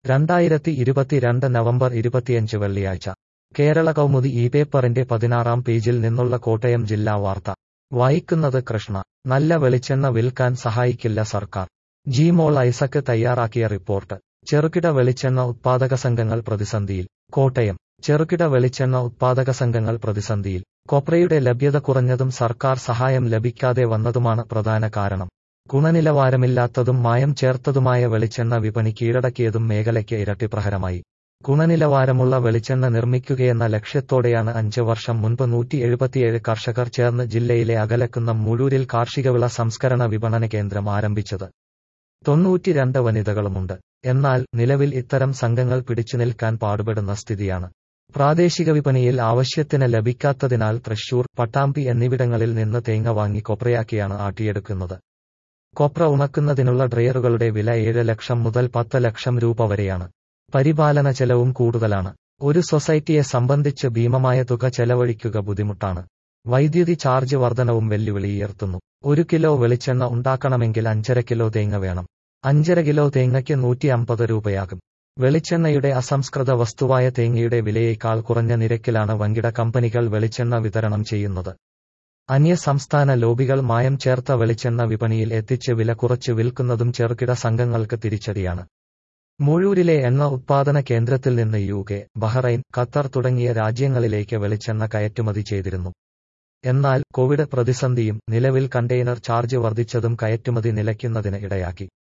രണ്ടായിരത്തി ഇരുപത്തിരണ്ട് നവംബർ ഇരുപത്തിയഞ്ച് വെള്ളിയാഴ്ച കേരള കൗമുദി ഈ പേപ്പറിന്റെ പതിനാറാം പേജിൽ നിന്നുള്ള കോട്ടയം ജില്ലാ വാർത്ത വായിക്കുന്നത് കൃഷ്ണ നല്ല വെളിച്ചെണ്ണ വിൽക്കാൻ സഹായിക്കില്ല സർക്കാർ ജിമോൾ ഐസക്ക് തയ്യാറാക്കിയ റിപ്പോർട്ട് ചെറുകിട വെളിച്ചെണ്ണ ഉത്പാദക സംഘങ്ങൾ പ്രതിസന്ധിയിൽ കോട്ടയം ചെറുകിട വെളിച്ചെണ്ണ ഉത്പാദക സംഘങ്ങൾ പ്രതിസന്ധിയിൽ കൊപ്രയുടെ ലഭ്യത കുറഞ്ഞതും സർക്കാർ സഹായം ലഭിക്കാതെ വന്നതുമാണ് പ്രധാന കാരണം ഗുണനിലവാരമില്ലാത്തതും മായം ചേർത്തതുമായ വെളിച്ചെണ്ണ വിപണി കീഴടക്കിയതും മേഖലയ്ക്ക് ഇരട്ടിപ്രഹരമായി ഗുണനിലവാരമുള്ള വെളിച്ചെണ്ണ നിർമ്മിക്കുകയെന്ന ലക്ഷ്യത്തോടെയാണ് അഞ്ച് വർഷം മുൻപ് നൂറ്റി എഴുപത്തിയേഴ് കർഷകർ ചേർന്ന് ജില്ലയിലെ അകലക്കുന്ന മുഴൂരിൽ കാർഷികവിള സംസ്കരണ വിപണന കേന്ദ്രം ആരംഭിച്ചത് തൊണ്ണൂറ്റിരണ്ട് വനിതകളുമുണ്ട് എന്നാൽ നിലവിൽ ഇത്തരം സംഘങ്ങൾ പിടിച്ചുനിൽക്കാൻ പാടുപെടുന്ന സ്ഥിതിയാണ് പ്രാദേശിക വിപണിയിൽ ആവശ്യത്തിന് ലഭിക്കാത്തതിനാൽ തൃശൂർ പട്ടാമ്പി എന്നിവിടങ്ങളിൽ നിന്ന് തേങ്ങ വാങ്ങി കൊപ്രയാക്കിയാണ് ആട്ടിയെടുക്കുന്നത് കൊപ്ര ഉണക്കുന്നതിനുള്ള ഡ്രയറുകളുടെ വില ഏഴ് ലക്ഷം മുതൽ പത്ത് ലക്ഷം രൂപ വരെയാണ് പരിപാലന ചെലവും കൂടുതലാണ് ഒരു സൊസൈറ്റിയെ സംബന്ധിച്ച് ഭീമമായ തുക ചെലവഴിക്കുക ബുദ്ധിമുട്ടാണ് വൈദ്യുതി ചാർജ് വർധനവും വെല്ലുവിളിയുയർത്തുന്നു ഒരു കിലോ വെളിച്ചെണ്ണ ഉണ്ടാക്കണമെങ്കിൽ അഞ്ചര കിലോ തേങ്ങ വേണം അഞ്ചര കിലോ തേങ്ങയ്ക്ക് നൂറ്റി അമ്പത് രൂപയാകും വെളിച്ചെണ്ണയുടെ അസംസ്കൃത വസ്തുവായ തേങ്ങയുടെ വിലയേക്കാൾ കുറഞ്ഞ നിരക്കിലാണ് വൻകിട കമ്പനികൾ വെളിച്ചെണ്ണ വിതരണം ചെയ്യുന്നത് അന്യ സംസ്ഥാന ലോബികൾ മായം ചേർത്ത വെളിച്ചെണ്ണ വിപണിയിൽ എത്തിച്ച് വില കുറച്ച് വിൽക്കുന്നതും ചെറുകിട സംഘങ്ങൾക്ക് തിരിച്ചടിയാണ് മൂഴൂരിലെ എണ്ണ ഉത്പാദന കേന്ദ്രത്തിൽ നിന്ന് യു കെ ബഹ്റൈൻ ഖത്തർ തുടങ്ങിയ രാജ്യങ്ങളിലേക്ക് വെളിച്ചെണ്ണ കയറ്റുമതി ചെയ്തിരുന്നു എന്നാൽ കോവിഡ് പ്രതിസന്ധിയും നിലവിൽ കണ്ടെയ്നർ ചാർജ് വർദ്ധിച്ചതും കയറ്റുമതി നിലയ്ക്കുന്നതിന് ഇടയാക്കി